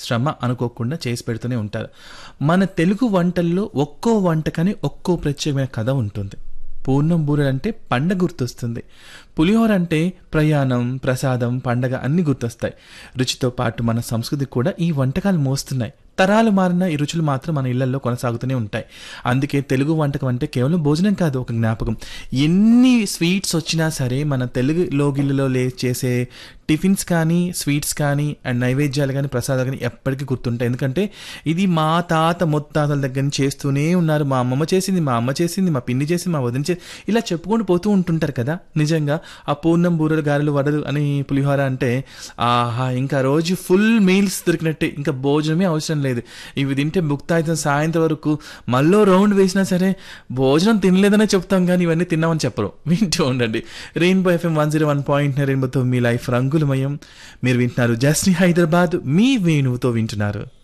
శ్రమ అనుకోకుండా చేసి పెడుతూనే ఉంటారు మన తెలుగు వంటల్లో ఒక్కో వంటకని ఒక్కో ప్రత్యేకమైన కథ ఉంటుంది పూర్ణం బూరెలు అంటే పండగ గుర్తొస్తుంది పులిహోర అంటే ప్రయాణం ప్రసాదం పండగ అన్ని గుర్తొస్తాయి రుచితో పాటు మన సంస్కృతి కూడా ఈ వంటకాలు మోస్తున్నాయి తరాలు మారిన ఈ రుచులు మాత్రం మన ఇళ్లలో కొనసాగుతూనే ఉంటాయి అందుకే తెలుగు వంటకం అంటే కేవలం భోజనం కాదు ఒక జ్ఞాపకం ఎన్ని స్వీట్స్ వచ్చినా సరే మన తెలుగు లోగిళ్ళలో లే చేసే టిఫిన్స్ కానీ స్వీట్స్ కానీ అండ్ నైవేద్యాలు కానీ ప్రసాదాలు కానీ ఎప్పటికీ గుర్తుంటాయి ఎందుకంటే ఇది మా తాత ముత్తాతల దగ్గర నుంచి చేస్తూనే ఉన్నారు మా అమ్మమ్మ చేసింది మా అమ్మ చేసింది మా పిన్ని చేసింది మా వదిన చేసి ఇలా చెప్పుకుంటూ పోతూ ఉంటుంటారు కదా నిజంగా ఆ పూర్ణం బూరెలు గారెలు వడలు అని పులిహోర అంటే ఆహా ఇంకా రోజు ఫుల్ మీల్స్ దొరికినట్టే ఇంకా భోజనమే అవసరం లేదు ఇవి తింటే ముక్తాయితం సాయంత్రం వరకు మళ్ళీ రౌండ్ వేసినా సరే భోజనం తినలేదనే చెప్తాం కానీ ఇవన్నీ తిన్నామని చెప్పరు వింటూ ఉండండి rainbow F M one zero one point రెయిన్బోతో మీ లైఫ్ రంగులమయం మీరు వింటున్నారు జస్ని హైదరాబాద్ మీ వేణువుతో వింటున్నారు